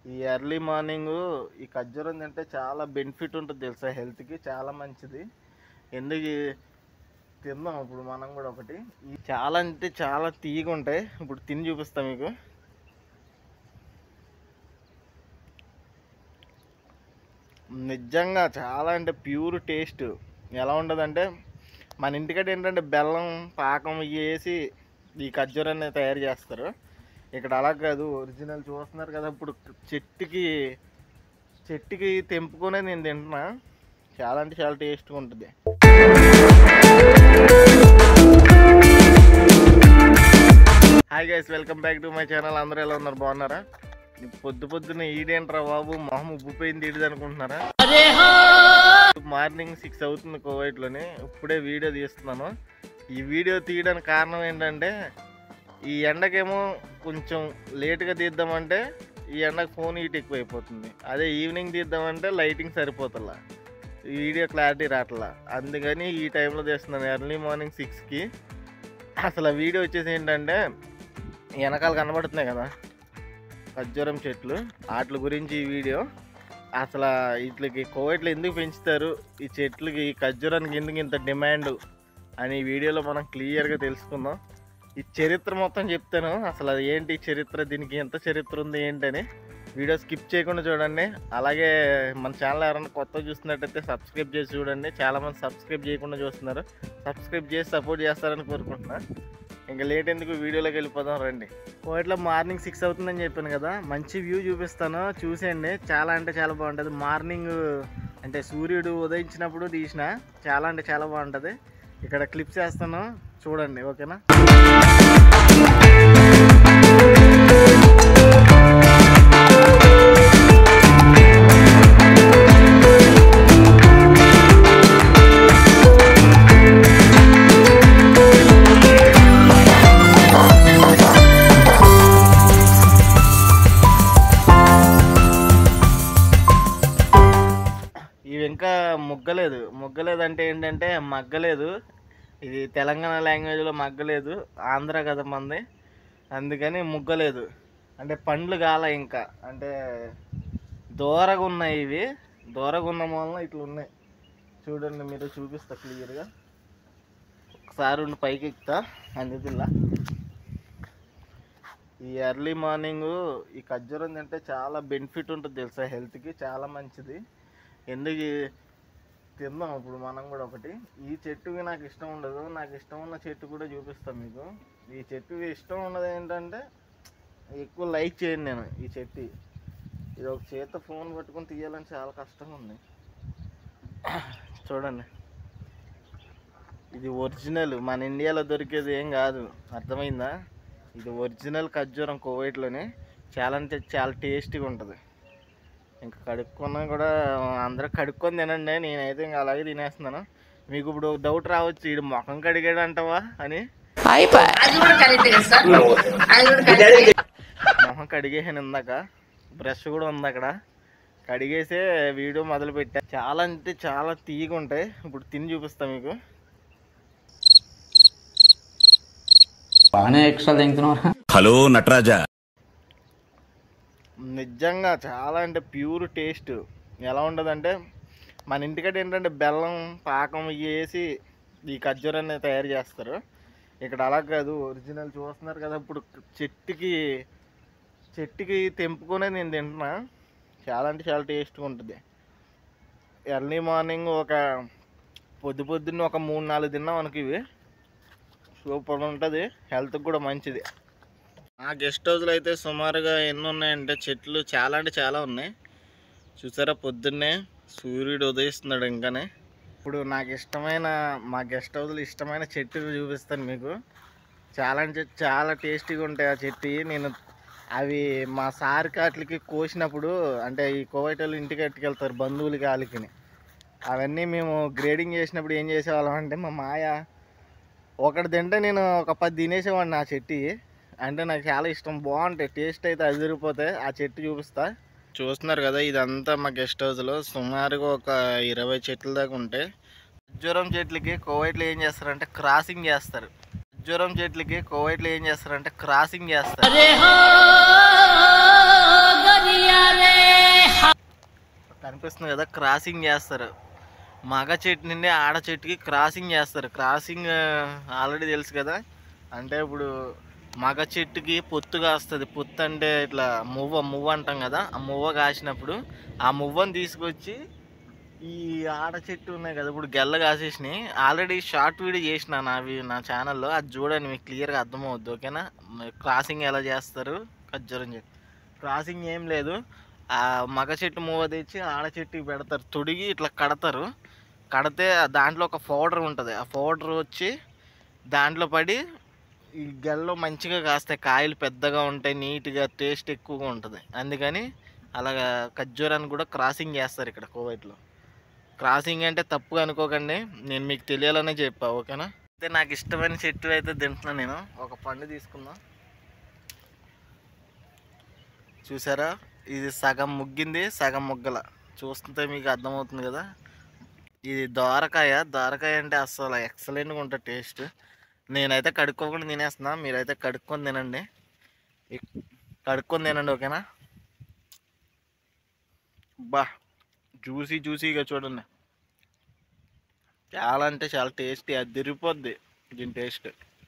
ఈ early morning ఈ ఖర్జూరం తింటే చాలా బెనిఫిట్ ఉంటుంది తెలుసా హెల్త్కి చాలా మంచిది ఎందుకు ఈ- తిందాం ఇప్పుడు మనం కూడా ఒకటి ఈ చాలా అంటే చాలా తీయగా ఉంటాయి ఇప్పుడు తిని చూపిస్తాం మీకు నిజంగా చాలా అంటే ప్యూర్ టేస్ట్ ఎలా ఉంటుందంటే మన ఇంటికడ ఏంటంటే బెల్లం పాకం ఇవి వేసి ఈ ఖర్జూరాన్ని తయారు చేస్తారు ఇక్కడ అలా కాదు ఒరిజినల్ చూస్తున్నారు కదా ఇప్పుడు చెట్టుకి చెట్టుకి తెంపుకునే నేను తింటున్నా చాలా అంటే చాలా టేస్ట్గా ఉంటుంది hi guys welcome back to my channel అందరూ ఎలా ఉన్నారు బాగున్నారా పొద్దు పొద్దున్న ఈడేంట్రా బాబు మొహం ఉబ్బిపోయింది ఈడిది అనుకుంటున్నారా మార్నింగ్ సిక్స్ అవుతుంది కోవైట్లోని ఇప్పుడే వీడియో తీస్తున్నాను ఈ వీడియో తీయడానికి కారణం ఏంటంటే ఈ ఎండకేమో కొంచెం లేట్గా తీద్దామంటే ఈ ఎండకు ఫోన్ హీట్ ఎక్కువైపోతుంది అదే ఈవినింగ్ తీద్దామంటే లైటింగ్ సరిపోతలా ఈ వీడియో క్లారిటీ రావట్లా అందుకని ఈ టైంలో తీస్తున్నాను ఎర్లీ మార్నింగ్ సిక్స్కి అసలు ఆ వీడియో వచ్చేసి ఏంటంటే వెనకాల కనబడుతున్నాయి కదా ఖర్జూరం చెట్లు వాటి గురించి ఈ వీడియో అసలు వీటికి కోవిడ్లు ఎందుకు పెంచుతారు ఈ చెట్లకి ఈ ఖర్జూరానికి ఎందుకు ఇంత డిమాండ్ అని ఈ వీడియోలో మనం క్లియర్గా తెలుసుకుందాం ఈ చరిత్ర మొత్తం చెప్తాను అసలు అది ఏంటి చరిత్ర దీనికి ఎంత చరిత్ర ఉంది ఏంటని వీడియో స్కిప్ చేయకుండా చూడండి అలాగే మన ఛానల్ ఎవరైనా కొత్త చూస్తున్నట్టయితే సబ్స్క్రైబ్ చేసి చూడండి చాలామంది సబ్స్క్రైబ్ చేయకుండా చూస్తున్నారు సబ్స్క్రైబ్ చేసి సపోర్ట్ చేస్తారని కోరుకుంటున్నా ఇంకా లేట్ ఎందుకు వీడియోలోకి వెళ్ళిపోదాం రండి కోవిడ్లో మార్నింగ్ సిక్స్ అవుతుందని చెప్పాను కదా మంచి వ్యూ చూపిస్తాను చూసేయండి చాలా అంటే చాలా బాగుంటుంది మార్నింగ్ అంటే సూర్యుడు ఉదయించినప్పుడు తీసిన చాలా అంటే చాలా బాగుంటుంది ఇక్కడ క్లిప్స్ వేస్తాను చూడండి ఓకేనా ఇవి ఇంకా ముగ్గలేదు ముగ్గలేదు అంటే ఏంటంటే మగ్గలేదు ఇది తెలంగాణ లాంగ్వేజ్లో మగ్గలేదు ఆంధ్ర కదా మంది అందుకని ముగ్గలేదు అంటే పండ్లు కాల ఇంకా అంటే దూరగా ఉన్నాయి ఇవి దూరగా ఉన్న వలన ఇట్లా ఉన్నాయి చూడండి మీరు చూపిస్తా క్లియర్గా ఒకసారి ఉండి పైకి ఎక్కుతా అందుతిల్లా ఈ ఎర్లీ మార్నింగ్ ఈ ఖర్జూరం తింటే చాలా బెనిఫిట్ ఉంటుంది తెలుసా హెల్త్కి చాలా మంచిది ఎందుకు ఈ- తిందాం ఇప్పుడు మనం కూడా ఒకటి ఈ చెట్టుకి నాకు ఇష్టం ఉండదు నాకు ఇష్టం ఉన్న చెట్టు కూడా చూపిస్తాను మీకు ఈ చెట్టుకి ఇష్టం ఉన్నది ఏంటంటే ఎక్కువ లైక్ చేయను నేను ఈ చెట్టు ఇది ఒక చేత ఫోన్ పట్టుకొని తీయాలని చాలా కష్టంగా ఉంది చూడండి ఇది ఒరిజినల్ మన ఇండియాలో దొరికేది ఏం కాదు అర్థమైందా ఇది ఒరిజినల్ ఖర్జూరం కోవైట్లోనే చాలా అంటే చాలా టేస్టీగా ఉంటుంది ఇంకా కడుక్కున్నా కూడా అందరూ కడుక్కొని తినండి నేనైతే ఇంకా అలాగే తినేస్తున్నాను మీకు ఇప్పుడు డౌట్ రావచ్చు ఈడు ముఖం కడిగాడు అంటావా అని మొహం కడిగేసాను ఇందాక బ్రష్ కూడా ఉంది అక్కడ కడిగేసే వీడియో మొదలు పెట్టా చాలా అంటే చాలా తీయగా ఉంటాయి ఇప్పుడు తిని చూపిస్తా మీకు బాగానే ఎక్స్ట్రా తింటున్నారా హలో నటరాజా నిజంగా చాలా అంటే ప్యూర్ టేస్ట్ ఎలా ఉంటుందంటే మన ఇంటికడ ఏంటంటే బెల్లం పాకం ఇవి వేసి ఈ ఖర్జూరాన్ని తయారు చేస్తారు ఇక్కడ అలా కాదు ఒరిజినల్ చూస్తున్నారు కదా ఇప్పుడు చెట్టుకి చెట్టుకి తెంపుకునే నేను తింటున్నా చాలా అంటే చాలా టేస్ట్గా ఉంటుంది ఎర్లీ మార్నింగ్ ఒక పొద్దు పొద్దున్న ఒక మూడు నాలుగు తిన్నాం మనకి ఇవి సూపర్ ఉంటుంది హెల్త్కి కూడా మంచిది ఆ గెస్ట్ హౌస్లో అయితే సుమారుగా ఎన్ని ఉన్నాయంటే చెట్లు చాలా అంటే చాలా ఉన్నాయి చూసారా పొద్దున్నే సూర్యుడు ఉదయిస్తున్నాడు ఇంకానే ఇప్పుడు నాకు ఇష్టమైన మా గెస్ట్ హౌస్లో ఇష్టమైన చెట్టు చూపిస్తాను మీకు చాలా అంటే చాలా టేస్టీగా ఉంటాయి ఆ చెట్టు నేను అవి మా సార్ కాట్లకి కోసినప్పుడు అంటే ఈ కోవైటోళ్ళు ఇంటికి ఎట్టుకెళ్తారు బంధువులకి వాళ్ళకి అవన్నీ మేము గ్రేడింగ్ చేసినప్పుడు ఏం చేసేవాళ్ళం అంటే మా మాయ ఒకటి తింటే నేను ఒక పది తినేసేవాడిని ఆ చెట్టు అంటే నాకు చాలా ఇష్టం బాగుంటాయి టేస్ట్ అయితే అదిరిపోతాయి ఆ చెట్టు చూపిస్తా చూస్తున్నారు కదా ఇదంతా మా గెస్ట్ హౌస్లో సుమారుగా ఒక ఇరవై చెట్ల దాకా ఉంటాయి ఖర్జూరం చెట్లకి కోవైట్లో ఏం చేస్తారంటే క్రాసింగ్ చేస్తారు ఖర్జూరం చెట్లకి కోవైట్లో ఏం చేస్తారంటే క్రాసింగ్ చేస్తారు కనిపిస్తుంది కదా క్రాసింగ్ చేస్తారు మగ చెట్టు నుండి ఆడ చెట్టుకి క్రాసింగ్ చేస్తారు క్రాసింగ్ ఆల్రెడీ తెలుసు కదా అంటే ఇప్పుడు మగ చెట్టుకి పొత్తు కాస్తుంది పొత్తు అంటే ఇట్లా మువ్వ మువ్వ అంటాం కదా ఆ మువ్వ కాసినప్పుడు ఆ మువ్వను తీసుకొచ్చి ఈ ఆడ చెట్టు ఉన్నాయి కదా ఇప్పుడు గెల్ల కాసేసినాయి ఆల్రెడీ షార్ట్ వీడియో చేసిన నావి నా ఛానల్లో అది చూడండి మీకు క్లియర్గా అర్థమవుద్ది ఓకేనా క్రాసింగ్ ఎలా చేస్తారు ఖర్జూరం చెట్టు క్రాసింగ్ ఏం లేదు ఆ మగ చెట్టు మూవ తెచ్చి ఆడ చెట్టుకి పెడతారు తొడిగి ఇట్లా కడతారు కడితే దాంట్లో ఒక పౌడర్ ఉంటుంది ఆ పౌడర్ వచ్చి దాంట్లో పడి ఈ గెల్లో మంచిగా కాస్తాయి కాయలు పెద్దగా ఉంటాయి నీట్గా టేస్ట్ ఎక్కువగా ఉంటుంది అందుకని అలాగా ఖర్జూరాన్ని కూడా క్రాసింగ్ చేస్తారు ఇక్కడ కోవైట్లో క్రాసింగ్ అంటే తప్పుగా అనుకోకండి నేను మీకు తెలియాలనే చెప్పా ఓకేనా అయితే నాకు ఇష్టమైన చెట్టు అయితే తింటున్నాను నేను ఒక పండు తీసుకుందాం చూసారా ఇది సగం ముగ్గింది సగం ముగ్గల చూస్తుంటే మీకు అర్థమవుతుంది కదా ఇది దోరకాయ దోరకాయ అంటే అసలు ఎక్సలెంట్గా ఉంటుంది టేస్ట్ నేనైతే కడుక్కోకుండా తినేస్తున్నా మీరైతే కడుక్కొని తినండి ఇక్- కడుక్కొని తినండి ఓకేనా బా జ్యూసీ జ్యూసీగా చూడండి చాలా అంటే చాలా టేస్టీ అది తిరిగిపోద్ది దీని టేస్ట్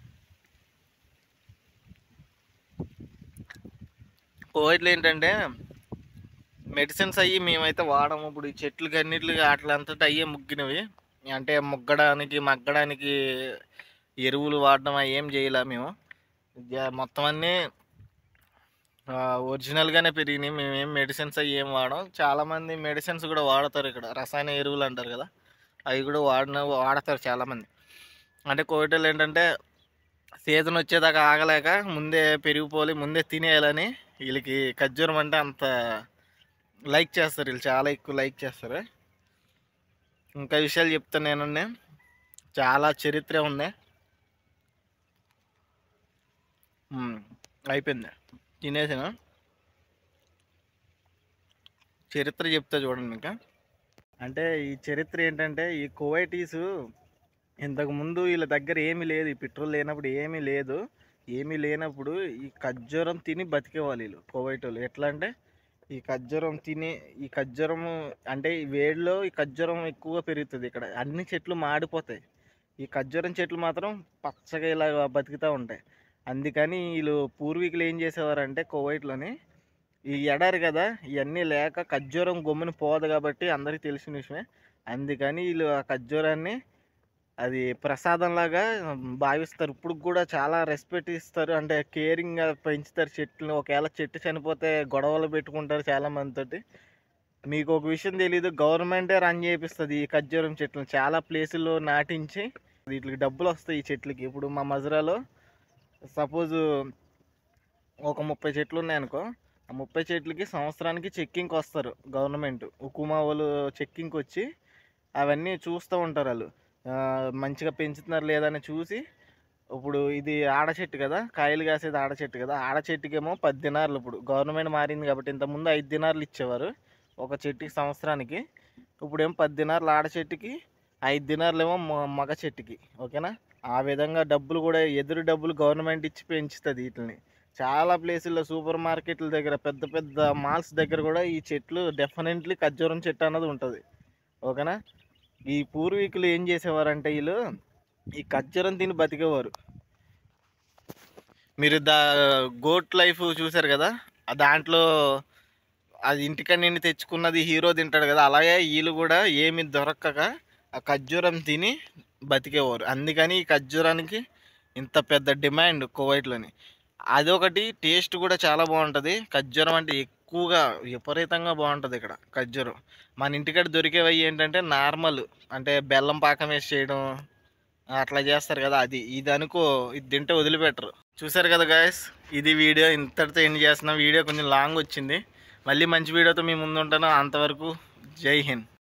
కోవిడ్లో ఏంటంటే మెడిసిన్స్ అయ్యి మేమైతే వాడము ఇప్పుడు ఈ చెట్లకి అన్నిటికి అట్లంతటా అయ్యే ముగ్గినవి అంటే ముగ్గడానికి మగ్గడానికి ఎరువులు వాడడం అవి ఏం చేయలే మేము జ- మొత్తం అన్నీ ఆ, ఒరిజినల్గానే పెరిగినాయి మేము ఏం మెడిసిన్స్ అవి ఏం వాడం చాలామంది మెడిసిన్స్ కూడా వాడతారు ఇక్కడ రసాయన ఎరువులు అంటారు కదా అవి కూడా వాడిన వాడతారు చాలామంది అంటే కోవిడ్లో ఏంటంటే సీజన్ వచ్చేదాకా ఆగలేక ముందే పెరిగిపోలి ముందే తినేయాలని వీళ్ళకి ఖర్జూరం అంటే అంత లైక్ చేస్తారు వీళ్ళు చాలా ఎక్కువ లైక్ చేస్తారు ఇంకా విషయాలు చెప్తాను నేనండి చాలా చరిత్ర ఉంది మ్మ్. అయిపోయింది తినేసిన చరిత్ర చెప్తా చూడండి ఇంకా అంటే ఈ చరిత్ర ఏంటంటే ఈ కువైటీస్ ఇంతకు ముందు వీళ్ళ దగ్గర ఏమీ లేదు ఈ పెట్రోల్ లేనప్పుడు ఏమీ లేదు ఏమీ లేనప్పుడు ఈ ఖర్జూరం తిని బతికేవాళ్ళు వీళ్ళు కువైట్ వాళ్ళు ఎట్లా అంటే ఈ ఖర్జూరం తిని ఈ ఖర్జూరం అంటే ఈ వేడిలో ఈ ఖర్జూరం ఎక్కువగా పెరుగుతుంది ఇక్కడ అన్ని చెట్లు మాడిపోతాయి ఈ ఖర్జూరం చెట్లు మాత్రం పచ్చగా ఇలా బతుకుతూ ఉంటాయి అందుకని వీళ్ళు పూర్వీకులు ఏం చేసేవారంటే కువైట్లోని ఈ ఎడారి కదా ఇవన్నీ లేక ఖర్జూరం గమ్ముని పోదు కాబట్టి అందరికీ తెలిసిన విషయమే అందుకని వీళ్ళు ఆ ఖర్జూరాన్ని అది ప్రసాదంలాగా భావిస్తారు ఇప్పుడు కూడా చాలా రెస్పెక్ట్ ఇస్తారు అంటే కేరింగ్గా పెంచుతారు చెట్లు ఒకవేళ చెట్టు చనిపోతే గొడవలు పెట్టుకుంటారు చాలా మందితోటి మీకు ఒక విషయం తెలీదు గవర్నమెంటే రన్ చేపిస్తుంది ఈ ఖర్జూరం చెట్లను చాలా ప్లేసుల్లో నాటించి వీటికి డబ్బులు వస్తాయి ఈ చెట్లకి ఇప్పుడు మా మజరాలో సపోజ్ ఒక ముప్పై చెట్లు ఉన్నాయనుకో ఆ ముప్పై చెట్లకి సంవత్సరానికి చెక్కింగ్కి వస్తారు గవర్నమెంట్ హుకుమా వాళ్ళు చెక్కింగ్కి వచ్చి అవన్నీ చూస్తూ ఉంటారు వాళ్ళు ఆ, మంచిగా పెంచుతున్నారు లేదని చూసి ఇప్పుడు ఇది ఆడ చెట్టు కదా కాయలు కాసేది ఆడ చెట్టు కదా ఆడ చెట్టుకేమో పది దినార్లు ఇప్పుడు గవర్నమెంట్ మారింది కాబట్టి ఇంతకుముందు ఐదు దినార్లు ఇచ్చేవారు ఒక చెట్టుకి సంవత్సరానికి ఇప్పుడేమో పది దినార్లు ఆడ చెట్టుకి ఐదు దినార్లు ఏమో మ- మగ చెట్టుకి ఓకేనా ఆ విధంగా డబ్బులు కూడా ఎదురు డబ్బులు గవర్నమెంట్ ఇచ్చి పెంచుతుంది వీటిని చాలా ప్లేసుల్లో సూపర్ మార్కెట్ల దగ్గర పెద్ద పెద్ద మాల్స్ దగ్గర కూడా ఈ చెట్లు డెఫినెట్లీ ఖర్జూరం చెట్టు అన్నది ఉంటుంది ఓకేనా ఈ పూర్వీకులు ఏం చేసేవారంటే వీళ్ళు ఈ ఖర్జూరం తిని బతికేవారు మీరు దా గోట్ లైఫ్ చూసారు కదా ఆ దాంట్లో అది ఇంటికాడ నుండి తెచ్చుకున్నది హీరో తింటాడు కదా అలాగే వీళ్ళు కూడా ఏమి దొరకక ఆ ఖర్జూరం తిని బతికేవారు అందుకని ఈ ఖర్జూరానికి ఇంత పెద్ద డిమాండ్ కువైట్లోని అదొకటి టేస్ట్ కూడా చాలా బాగుంటుంది ఖర్జూరం అంటే ఎక్కువగా విపరీతంగా బాగుంటుంది ఇక్కడ ఖర్జూరం మన ఇంటికాడ దొరికేవి ఏంటంటే నార్మల్ అంటే బెల్లం పాకం వేసి చేయడం అట్లా చేస్తారు కదా అది ఇది అనుకో ఇది తింటే వదిలిపెట్టరు చూసారు కదా గాయస్ ఇది వీడియో ఇంతటితో ఎండ్ చేస్తున్నాం వీడియో కొంచెం లాంగ్ వచ్చింది మళ్ళీ మంచి వీడియోతో మీ ముందు ఉంటాను అంతవరకు జై హింద్